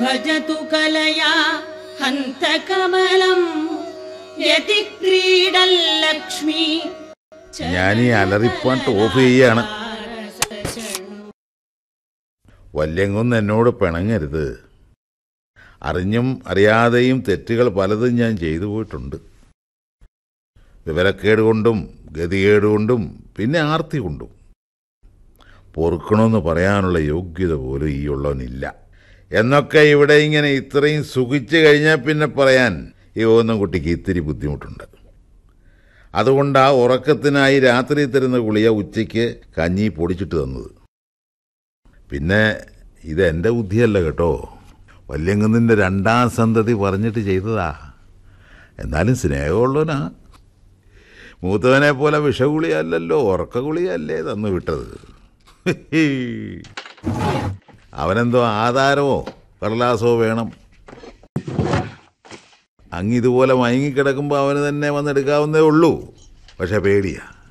ഭജതു കലയാ ഹന്തകമലം യതിക്രീഡല്ലക്ഷ്മി ഞാൻ ഈ അലറിപ്പാട്ട് ഓഫ് ചെയ്യാണ് വല്യങ്കൊന്ന് എന്നോട് പിണങ്ങരുത് അറിഞ്ഞും അറിയാതെയും തെറ്റുകൾ പലതും ഞാൻ ചെയ്തു പോയിട്ടുണ്ട് വിവരക്കേട് കൊണ്ടും ഗതികേട് കൊണ്ടും പിന്നെ ആർത്തി കൊണ്ടും പൊറുക്കണമെന്ന് പറയാനുള്ള യോഗ്യത പോലും ഈ ഉള്ളവനില്ല എന്നൊക്കെ ഇവിടെ ഇങ്ങനെ ഇത്രയും സുഖിച്ചു കഴിഞ്ഞാൽ പിന്നെ പറയാൻ ഈ ഒന്നും കുട്ടിക്ക് ഇത്തിരി ബുദ്ധിമുട്ടുണ്ട് അതുകൊണ്ട് ആ ഉറക്കത്തിനായി രാത്രി തരുന്ന ഗുളിയ ഉച്ചയ്ക്ക് കഞ്ഞി പൊടിച്ചിട്ട് തന്നത് പിന്നെ ഇത് എൻ്റെ ബുദ്ധിയല്ല കേട്ടോ വല്യങ്കുന്നിൻ്റെ രണ്ടാം സന്തതി പറഞ്ഞിട്ട് ചെയ്തതാ എന്നാലും സ്നേഹമുള്ളവനാ മൂത്തവനെ പോലെ വിഷഗുളിയല്ലല്ലോ ഉറക്ക ഗുളിയല്ലേ തന്നു വിട്ടത് അവനെന്തോ ആധാരമോ കടലാസോ വേണം അങ്ങിതുപോലെ മയങ്ങിക്കിടക്കുമ്പോൾ അവന് തന്നെ വന്നെടുക്കാവുന്നേ ഉള്ളൂ പക്ഷെ പേടിയാ